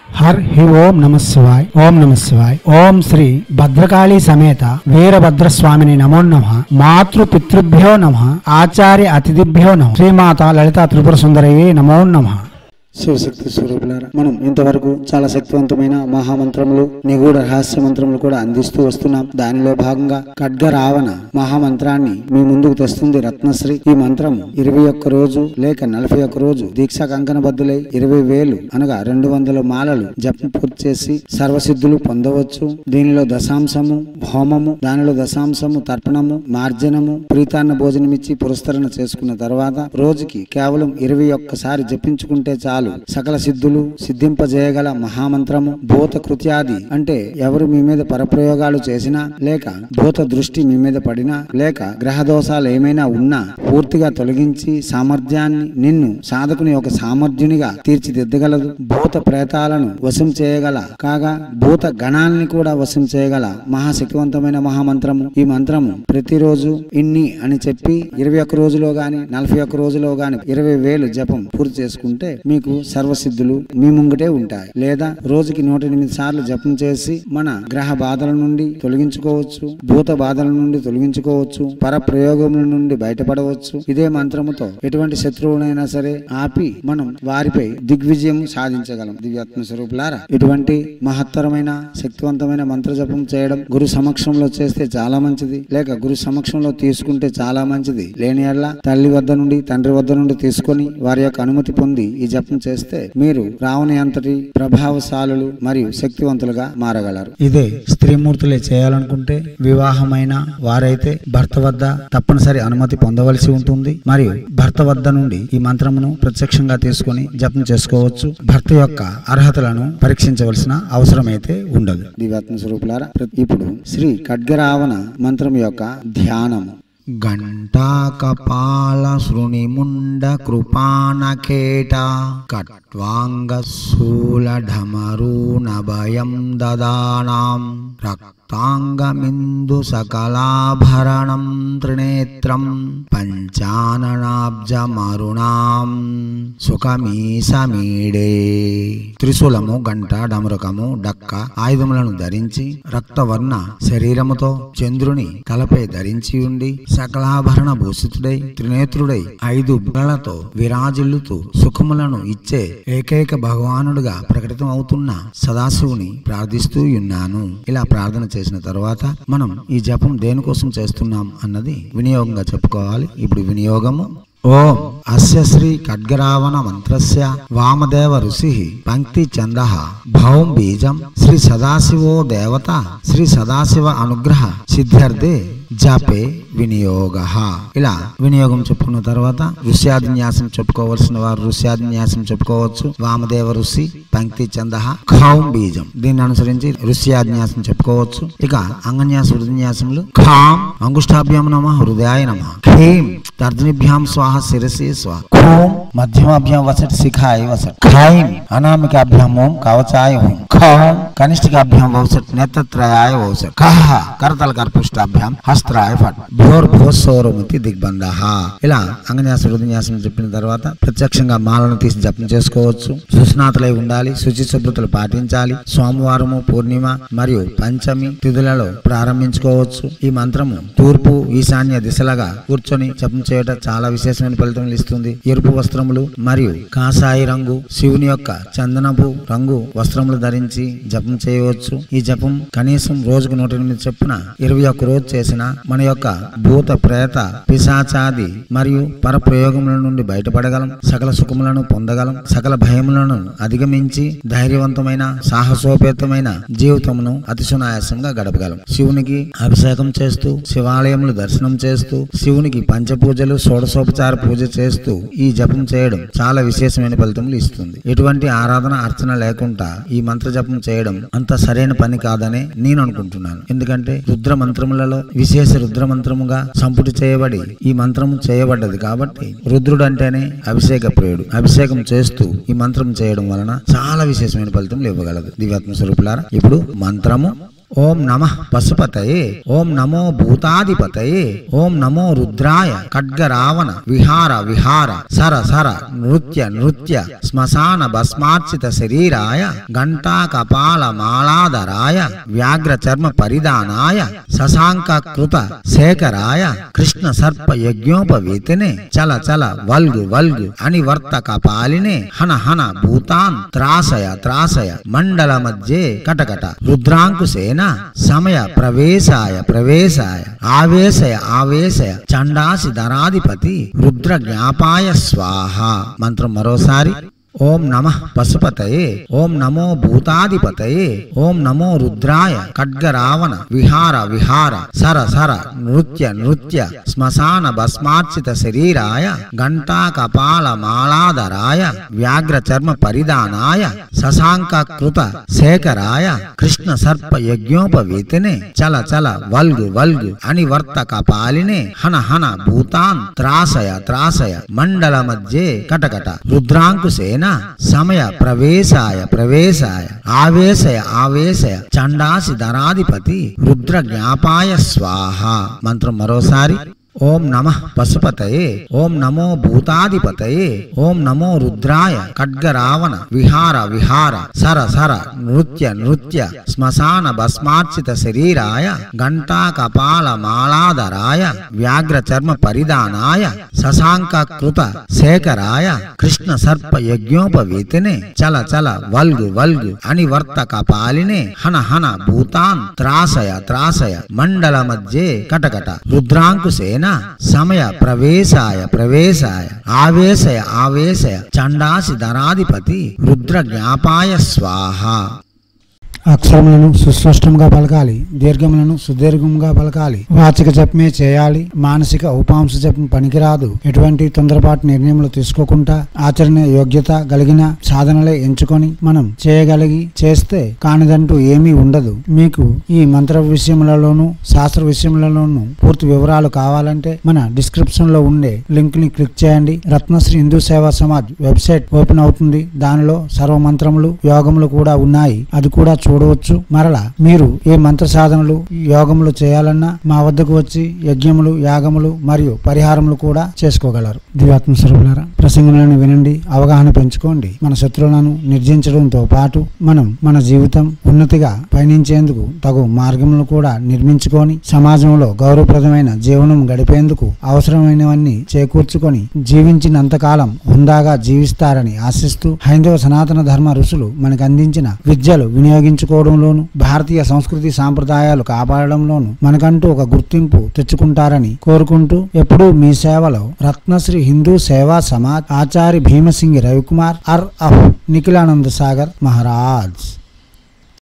her హి ఓం నమ శివాయ్ ఓం నమ శివాయ్ ఓం శ్రీ భద్రకాళి సమేత వీరభద్రస్వామిని నమో నమ మాతృ పితృభ్యో నమ ఆచార్య అతిథిభ్యో నమ శ్రీమాత లలిత త్రిపుర సుందరయ్యే నమో నమ శివశక్తి స్వరూపులారా మనం ఇంతవరకు చాలా శక్తివంతమైన మహామంత్రములు నిగూఢ రహస్య మంత్రములు కూడా అందిస్తూ వస్తున్నాం దానిలో భాగంగా ఖడ్గ రావణ మహామంత్రాన్ని మీ ముందుకు తెస్తుంది రత్నశ్రీ ఈ మంత్రం ఇరవై ఒక్క రోజు లేక నలభై ఒక్క రోజు దీక్ష కంకణబద్దులై ఇరవై వేలు అనగా రెండు వందల మాలలు జపం పూర్తి చేసి సర్వసిద్ధులు పొందవచ్చు దీనిలో దశాంశము హోమము దానిలో దశాంశము తర్పణము మార్జనము ప్రీతాన్న భోజనమిచ్చి పురస్కరణ చేసుకున్న తర్వాత రోజుకి కేవలం ఇరవై ఒక్కసారి జపించుకుంటే చాలు సకల సిద్ధులు సిద్ధింపజేయగల మహామంత్రము భూత కృత్యాది అంటే ఎవరు మీ మీద పరప్రయోగాలు చేసినా లేక భూత దృష్టి మీ మీద పడినా లేక గ్రహ దోషాలు ఏమైనా ఉన్నా పూర్తిగా తొలగించి సామర్థ్యాన్ని నిన్ను సాధకుని ఒక సామర్థ్యునిగా తీర్చిదిద్దగలదు భూత ప్రేతాలను వశం చేయగల కాగా భూత గణాల్ని కూడా వశం చేయగల మహాశక్తివంతమైన మహామంత్రము ఈ మంత్రము ప్రతిరోజు ఇన్ని అని చెప్పి ఇరవై ఒక్క రోజులో గాని నలభై ఒక్క రోజులో గాని ఇరవై వేలు జపం పూర్తి చేసుకుంటే మీకు సర్వసిద్ధులు మీ ముంగటే ఉంటాయి లేదా రోజుకి నూట ఎనిమిది సార్లు జపం చేసి మన గ్రహ బాధల నుండి తొలగించుకోవచ్చు భూత బాధల నుండి తొలగించుకోవచ్చు పర ప్రయోగముల నుండి బయటపడవచ్చు ఇదే మంత్రముతో ఎటువంటి శత్రువునైనా సరే ఆపి మనం వారిపై దిగ్విజయం సాధించగలం దివ్యాత్మ స్వరూపులారా ఇటువంటి మహత్తరమైన శక్తివంతమైన మంత్ర జపం చేయడం గురు సమక్షంలో చేస్తే చాలా మంచిది లేక గురు సమక్షంలో తీసుకుంటే చాలా మంచిది లేని ఎడల తల్లి వద్ద నుండి తండ్రి వద్ద నుండి తీసుకొని వారి యొక్క అనుమతి పొంది ఈ జపం చేస్తే మీరు రావణి అంతటి ప్రభావశాలులు మరియు శక్తివంతులుగా మారగలరు ఇదే స్త్రీమూర్తులే చేయాలనుకుంటే వివాహమైన వారైతే భర్త వద్ద తప్పనిసరి అనుమతి పొందవలసి ఉంటుంది మరియు భర్త వద్ద నుండి ఈ మంత్రమును ప్రత్యక్షంగా తీసుకొని జపం చేసుకోవచ్చు భర్త యొక్క అర్హతలను పరీక్షించవలసిన అవసరమైతే ఉండదు దివ్యాత్మ స్వరూపులారా ఇప్పుడు శ్రీ ఖడ్గరావణ మంత్రం యొక్క ధ్యానము ఘంటాకపాల శృణిముండ కృపానకేట కట్వాంగ శూలఢమరూణ భయం దదానాం రక్తాంగమిందు సకలాభరణం త్రినేత్రం పంచాననాబ్జమరుణాం సుఖమీసమీడే త్రిశూలము గంట డమరుకము డక్క ఆయుధములను ధరించి రక్తవర్ణ శరీరముతో చంద్రుని తలపై ధరించి ఉండి సకలాభరణ భూషితుడై త్రినేత్రుడై ఐదు బులలతో విరాజిల్లుతూ సుఖములను ఇచ్చే ఏకైక భగవానుడుగా ప్రకటితం అవుతున్న సదాశివుని ప్రార్థిస్తూ ఉన్నాను ఇలా ప్రార్థన చేసిన తర్వాత మనం ఈ జపం దేనికోసం చేస్తున్నాం అన్నది వినియోగంగా చెప్పుకోవాలి ఇప్పుడు వినియోగము ఓం అస్య శ్రీ ఖడ్గరావణ మంత్రస్య వామదేవ ఋషి పంక్తి చంద భౌం బీజం శ్రీ సదాశివో దేవత శ్రీ సదాశివ అనుగ్రహ సిద్ధ్యర్థే జపే వినియోగ ఇలా వినియోగం చెప్పుకున్న తర్వాత ఋష్యాదిన్యాసం చెప్పుకోవలసిన వారు ఋష్యాదిన్యాసం చెప్పుకోవచ్చు వామదేవ ఋషి పంక్తి చంద ఖౌం బీజం దీన్ని అనుసరించి ఋష్యాదిన్యాసం చెప్పుకోవచ్చు ఇక అంగన్యాస హృదన్యాసములు ఖాం అంగుష్టాభ్యాం నమ హృదయాయ నమ ఖీం తర్జనిభ్యాం స్వాహ శిరసి స్వ ఖోం మధ్యమాభ్యాం వసట్ శిఖాయ వసట్ ఖైం అనామికాభ్యాం ఓం కవచాయ ఓం ఖౌం కనిష్ఠికాభ్యాం వసట్ నేత్రత్రయాయ వసట్ కహ కరతల కర్పుష్టాభ్యాం హస్త్రాయ ఫట్ భోర్ భోసౌరమితి దిగ్బంధ ఇలా అంగన్యాస హృదన్యాసం చెప్పిన తర్వాత ప్రత్యక్షంగా మాలను తీసి జపం చేసుకోవచ్చు సుస్నాతులై ఉండాలి శుచి శుభ్రతలు పాటించాలి సోమవారము పూర్ణిమ మరియు పంచమి తిథులలో ప్రారంభించుకోవచ్చు ఈ మంత్రము తూర్పు ఈశాన్య దిశలుగా కూర్చొని జపం చేయడం చాలా విశేషమైన ఫలితములు ఇస్తుంది ఎరుపు వస్త్రములు మరియు కాషాయి రంగు శివుని యొక్క చందనపు రంగు వస్త్రములు ధరించి జపం చేయవచ్చు ఈ జపం కనీసం రోజుకు నూట ఎనిమిది చొప్పున ఇరవై ఒక్క రోజు చేసిన మన యొక్క భూత ప్రేత పిశాచాది మరియు పర ప్రయోగముల నుండి బయటపడగలం సకల సుఖములను పొందగలం సకల భయములను అధిగమించి ధైర్యవంతమైన సాహసోపేతమైన జీవితమును అతి సునాయాసంగా గడపగలం శివునికి అభిషేకం చేస్తూ శివాలయములు దర్శనం చేస్తూ శివునికి పంచపూజలు షోడశోపచార పూజ చేస్తూ ఈ జపం చేయడం చాలా విశేషమైన ఫలితములు ఇస్తుంది ఎటువంటి ఆరాధన అర్చన లేకుండా ఈ మంత్ర జపం చేయడం అంత సరైన పని కాదనే నేను అనుకుంటున్నాను ఎందుకంటే రుద్ర మంత్రములలో విశేష రుద్ర మంత్రముగా సంపుటి చేయబడి ఈ మంత్రము చేయబడ్డది కాబట్టి రుద్రుడు అంటేనే అభిషేక ప్రియుడు అభిషేకం చేస్తూ ఈ మంత్రం చేయడం వలన చాలా విశేషమైన ఫలితములు ఇవ్వగలదు దివ్యాత్మ స్వరూపులారా ఇప్పుడు మంత్రము ఓం నమ పశుపతయే ఓం నమో భూతాధిపతయే ఓం నమో రుద్రాయ ఖడ్గరావణ విహార విహార సర సర నృత్య నృత్య శ్మశాన భస్మార్చిత శరీరాయ ఘంటా కపాల మాలాధరాయ వ్యాఘ్ర చర్మ పరిధానాయ శశాంక కృత శేఖరాయ కృష్ణ సర్ప యజ్ఞోపవీతినే చల చల వల్గు వల్గు అనివర్తక పాలినే హన హన భూతాన్ త్రాసయ త్రాసయ మండల మధ్యే కటకట రుద్రాంకుశేన సమయ ప్రవేశాయ ప్రవేశాయ ఆవేశయ ఆవేశయ చండాసి ధరాధిపతి రుద్ర జ్ఞాపాయ స్వాహ మంత్రం మరోసారి ఓం నమ పశుపతయే ఓం నమో భూతాధిపతయే ఓం నమో రుద్రాయ ఖడ్గరావణ విహార విహార సర సర నృత్య నృత్య శ్మశాన భస్మార్చిత శరీరాయ ఘంటా కపాల మాలాధరాయ వ్యాఘ్ర చర్మ పరిధానాయ శశాంక కృత శేఖరాయ కృష్ణ సర్ప యజ్ఞోపవీతినే చల చల వల్గు వల్గు అనివర్తక పాలినే హన హన భూతాన్ త్రాసయ త్రాసయ మండల మధ్యే కటకట రుద్రాంకుశేన సమయ ప్రవేశాయ ప్రవేశాయ ఆవేశయ ఆవేశయ చండాసి ధరాధిపతి రుద్ర జ్ఞాపాయ స్వాహ మంత్రం మరోసారి ఓం నమ పశుపతయే ఓం నమో భూతాధిపతయే ఓం నమో రుద్రాయ ఖడ్గరావణ విహార విహార సర సర నృత్య నృత్య శ్మశాన భస్మార్చిత శరీరాయ ఘంటా కపాల మాలాధరాయ వ్యాఘ్ర చర్మ పరిధానాయ శశాంక కృత శేఖరాయ కృష్ణ సర్ప యజ్ఞోపవీతినే చల చల వల్గు వల్గు అనివర్తక పాలినే హన హన భూతాన్ త్రాసయ త్రాసయ మండల మధ్యే కటకట రుద్రాంకుశేన సమయ ప్రవేశాయ ప్రవేశాయ ఆవేశయ ఆవేశయ చండాసి ధరాధిపతి రుద్ర జ్ఞాపాయ స్వాహ అక్షరములను సుస్పష్టంగా పలకాలి దీర్ఘములను సుదీర్ఘంగా పలకాలి వాచిక జపమే చేయాలి మానసిక ఉపాంశ జపం పనికిరాదు ఎటువంటి తొందరపాటు నిర్ణయములు తీసుకోకుండా ఆచరణ యోగ్యత కలిగిన సాధనలే ఎంచుకొని మనం చేయగలిగి చేస్తే కానిదంటూ ఏమీ ఉండదు మీకు ఈ మంత్ర విషయములలోనూ శాస్త్ర విషయములలోనూ పూర్తి వివరాలు కావాలంటే మన డిస్క్రిప్షన్ లో ఉండే లింక్ ని క్లిక్ చేయండి రత్నశ్రీ హిందూ సేవా సమాజ్ వెబ్సైట్ ఓపెన్ అవుతుంది దానిలో సర్వ మంత్రములు యోగములు కూడా ఉన్నాయి అది కూడా చూడవచ్చు మరలా మీరు ఏ మంత్ర సాధనలు యోగములు చేయాలన్నా మా వద్దకు వచ్చి యజ్ఞములు యాగములు మరియు పరిహారములు కూడా చేసుకోగలరు దివాత్మ స్వరూపులారా ప్రసంగములను వినండి అవగాహన పెంచుకోండి మన శత్రువులను నిర్జించడంతో పాటు మనం మన జీవితం ఉన్నతిగా పయనించేందుకు తగు మార్గములను కూడా నిర్మించుకొని సమాజంలో గౌరవప్రదమైన జీవనం గడిపేందుకు అవసరమైనవన్నీ చేకూర్చుకొని జీవించినంతకాలం హుందాగా జీవిస్తారని ఆశిస్తూ హైందవ సనాతన ధర్మ ఋషులు మనకు అందించిన విద్యలు వినియోగించుకోవడంలోను భారతీయ సంస్కృతి సాంప్రదాయాలు కాపాడడంలోను మనకంటూ ఒక గుర్తింపు తెచ్చుకుంటారని కోరుకుంటూ ఎప్పుడూ మీ సేవలో రత్నశ్రీ హిందూ సేవా సమాజ్ ఆచారి భీమసింగి రవికుమార్ అర్ అహ్ నిఖిలానంద సాగర్ మహారాజ్